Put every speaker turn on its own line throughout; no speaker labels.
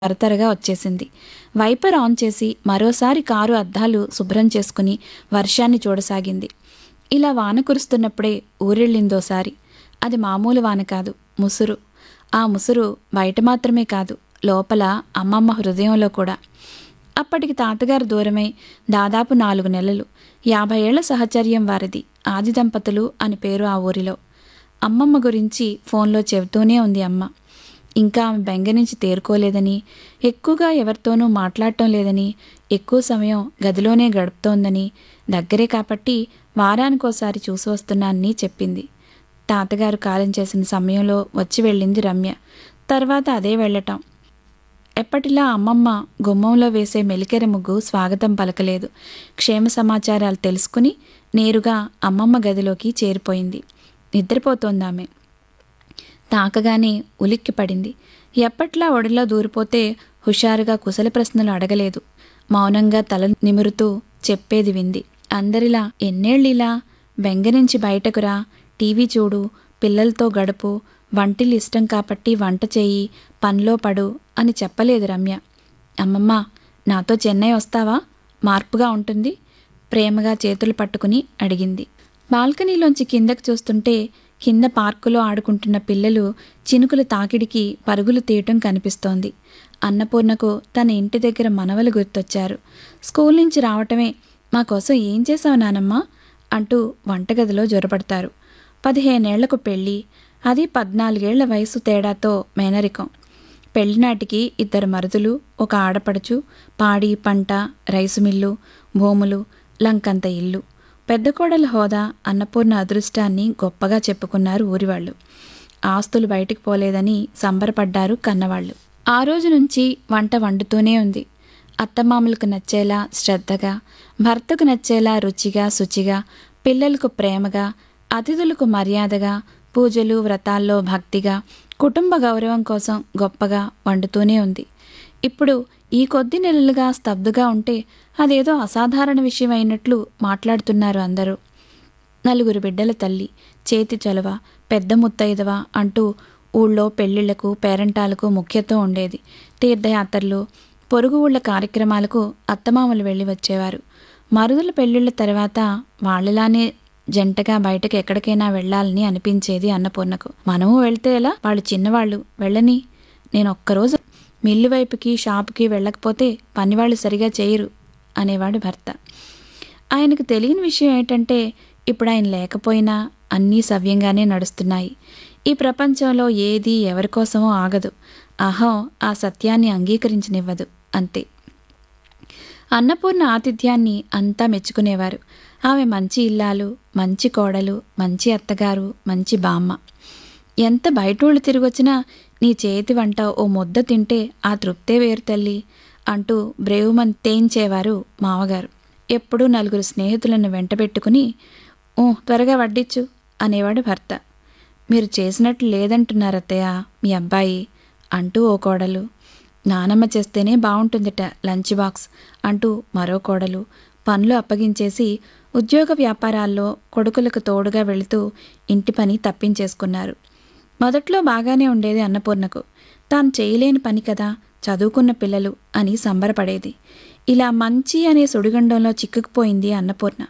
తరతరగా వచ్చేసింది wiper on చేసి మరోసారి కారు అద్దాలు శుభ్రం చేసుకుని వర్షాన్ని చూడసాగింది ఇలా వాన కురుస్తున్నప్పుడే ఊరెళ్ళిందోసారి అది మామూలు వాన కాదు ముసురు ఆ ముసురు బయట మాత్రమే కాదు లోపల అమ్మమ్మ హృదయంలో కూడా అప్పటికి తాతగారు దూరమై దాదాపు నాలుగు నెలలు యాభై ఏళ్ల సహచర్యం వారిది ఆది దంపతులు అని పేరు ఆ ఊరిలో అమ్మమ్మ గురించి ఫోన్లో చెబుతూనే ఉంది అమ్మ ఇంకా ఆమె బెంగ నుంచి తేరుకోలేదని ఎక్కువగా ఎవరితోనూ మాట్లాడటం లేదని ఎక్కువ సమయం గదిలోనే గడుపుతోందని దగ్గరే కాబట్టి వారానికోసారి చూసి వస్తున్నానని చెప్పింది తాతగారు కాలం చేసిన సమయంలో వచ్చి వెళ్ళింది రమ్య తర్వాత అదే వెళ్ళటం ఎప్పటిలా అమ్మమ్మ గుమ్మంలో వేసే మెలికెర ముగ్గు స్వాగతం పలకలేదు క్షేమ సమాచారాలు తెలుసుకుని నేరుగా అమ్మమ్మ గదిలోకి చేరిపోయింది నిద్రపోతోందామె తాకగానే ఉలిక్కి పడింది ఎప్పట్లా ఒడిలో దూరిపోతే హుషారుగా కుశల ప్రశ్నలు అడగలేదు మౌనంగా తల నిమురుతూ చెప్పేది వింది అందరిలా ఎన్నేళ్ళిలా బెంగ నుంచి బయటకురా టీవీ చూడు పిల్లలతో గడుపు వంటిల్లు ఇష్టం కాబట్టి వంట చేయి పనిలో పడు అని చెప్పలేదు రమ్య అమ్మమ్మ నాతో చెన్నై వస్తావా మార్పుగా ఉంటుంది ప్రేమగా చేతులు పట్టుకుని అడిగింది బాల్కనీలోంచి కిందకు చూస్తుంటే కింద పార్కులో ఆడుకుంటున్న పిల్లలు చినుకుల తాకిడికి పరుగులు తీయటం కనిపిస్తోంది అన్నపూర్ణకు తన ఇంటి దగ్గర మనవలు గుర్తొచ్చారు స్కూల్ నుంచి రావటమే మా కోసం ఏం చేసావు నానమ్మ అంటూ వంటగదిలో జొరపడతారు పదిహేనేళ్లకు పెళ్ళి అది పద్నాలుగేళ్ల వయసు తేడాతో మేనరికం పెళ్లినాటికి ఇద్దరు మరుదులు ఒక ఆడపడుచు పాడి పంట రైసు మిల్లు భూములు లంకంత ఇల్లు పెద్ద కోడల హోదా అన్నపూర్ణ అదృష్టాన్ని గొప్పగా చెప్పుకున్నారు ఊరివాళ్ళు ఆస్తులు బయటికి పోలేదని సంబరపడ్డారు కన్నవాళ్ళు ఆ రోజు నుంచి వంట వండుతూనే ఉంది అత్తమామలకు నచ్చేలా శ్రద్ధగా భర్తకు నచ్చేలా రుచిగా శుచిగా పిల్లలకు ప్రేమగా అతిథులకు మర్యాదగా పూజలు వ్రతాల్లో భక్తిగా కుటుంబ గౌరవం కోసం గొప్పగా వండుతూనే ఉంది ఇప్పుడు ఈ కొద్ది నెలలుగా స్తబ్దుగా ఉంటే అదేదో అసాధారణ విషయం అయినట్లు మాట్లాడుతున్నారు అందరూ నలుగురు బిడ్డల తల్లి చేతి చలువ పెద్ద ముత్తైదవ అంటూ ఊళ్ళో పెళ్లిళ్లకు పేరంటాలకు ముఖ్యత్వం ఉండేది తీర్థయాత్రలు పొరుగు ఊళ్ళ కార్యక్రమాలకు అత్తమామలు వెళ్ళి వచ్చేవారు మరుదుల పెళ్లిళ్ల తర్వాత వాళ్ళలానే జంటగా బయటకు ఎక్కడికైనా వెళ్ళాలని అనిపించేది అన్నపూర్ణకు మనము వెళ్తే ఎలా వాళ్ళు చిన్నవాళ్ళు వెళ్ళని నేను ఒక్కరోజు మిల్లు వైపుకి షాపుకి వెళ్ళకపోతే పనివాళ్ళు సరిగా చేయరు అనేవాడు భర్త ఆయనకు తెలియని విషయం ఏంటంటే ఇప్పుడు ఆయన లేకపోయినా అన్నీ సవ్యంగానే నడుస్తున్నాయి ఈ ప్రపంచంలో ఏది ఎవరికోసమో ఆగదు అహం ఆ సత్యాన్ని అంగీకరించనివ్వదు అంతే అన్నపూర్ణ ఆతిథ్యాన్ని అంతా మెచ్చుకునేవారు ఆమె మంచి ఇల్లాలు మంచి కోడలు మంచి అత్తగారు మంచి బామ్మ ఎంత బయటూళ్ళు తిరిగొచ్చినా నీ చేతి వంట ఓ ముద్ద తింటే ఆ తృప్తే వేరు తల్లి అంటూ బ్రేవుమన్ తేంచేవారు మావగారు ఎప్పుడూ నలుగురు స్నేహితులను వెంటబెట్టుకుని ఓ త్వరగా వడ్డిచ్చు అనేవాడు భర్త మీరు చేసినట్లు లేదంటున్నారు అత్తయ్య మీ అబ్బాయి అంటూ ఓ కోడలు నానమ్మ చేస్తేనే బాగుంటుందిట లంచ్ బాక్స్ అంటూ మరో కోడలు పనులు అప్పగించేసి ఉద్యోగ వ్యాపారాల్లో కొడుకులకు తోడుగా వెళుతూ ఇంటి పని తప్పించేసుకున్నారు మొదట్లో బాగానే ఉండేది అన్నపూర్ణకు తాను చేయలేని పని కదా చదువుకున్న పిల్లలు అని సంబరపడేది ఇలా మంచి అనే సుడిగండంలో చిక్కుకుపోయింది అన్నపూర్ణ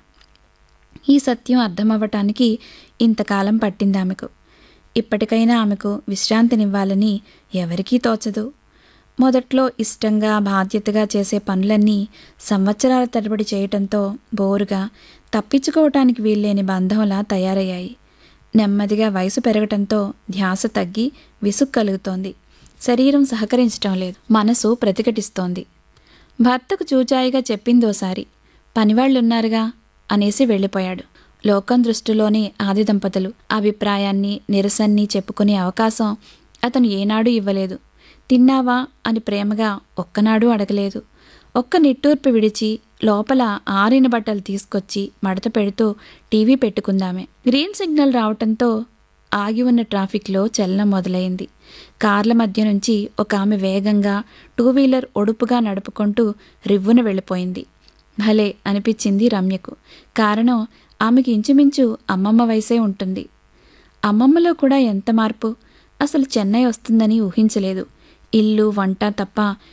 ఈ సత్యం అర్థమవ్వటానికి ఇంతకాలం పట్టింది ఆమెకు ఇప్పటికైనా ఆమెకు విశ్రాంతినివ్వాలని ఎవరికీ తోచదు మొదట్లో ఇష్టంగా బాధ్యతగా చేసే పనులన్నీ సంవత్సరాల తరబడి చేయటంతో బోరుగా తప్పించుకోవటానికి వీల్లేని బంధంలా తయారయ్యాయి నెమ్మదిగా వయసు పెరగటంతో ధ్యాస తగ్గి విసుగు కలుగుతోంది శరీరం సహకరించటం లేదు మనసు ప్రతిఘటిస్తోంది భర్తకు చూచాయిగా చెప్పిందోసారి పనివాళ్లున్నారుగా అనేసి వెళ్ళిపోయాడు లోకం దృష్టిలోనే ఆది దంపతులు అభిప్రాయాన్ని నిరసన్ని చెప్పుకునే అవకాశం అతను ఏనాడు ఇవ్వలేదు తిన్నావా అని ప్రేమగా ఒక్కనాడు అడగలేదు ఒక్క నిట్టూర్పు విడిచి లోపల ఆరిన బట్టలు తీసుకొచ్చి మడత పెడుతూ టీవీ పెట్టుకుందామే గ్రీన్ సిగ్నల్ రావటంతో ఆగి ఉన్న ట్రాఫిక్లో చలనం మొదలైంది కార్ల మధ్య నుంచి ఒక ఆమె వేగంగా టూ వీలర్ ఒడుపుగా నడుపుకుంటూ రివ్వున వెళ్ళిపోయింది భలే అనిపించింది రమ్యకు కారణం ఆమెకి ఇంచుమించు అమ్మమ్మ వయసే ఉంటుంది అమ్మమ్మలో కూడా ఎంత మార్పు అసలు చెన్నై వస్తుందని ఊహించలేదు ఇల్లు వంట తప్ప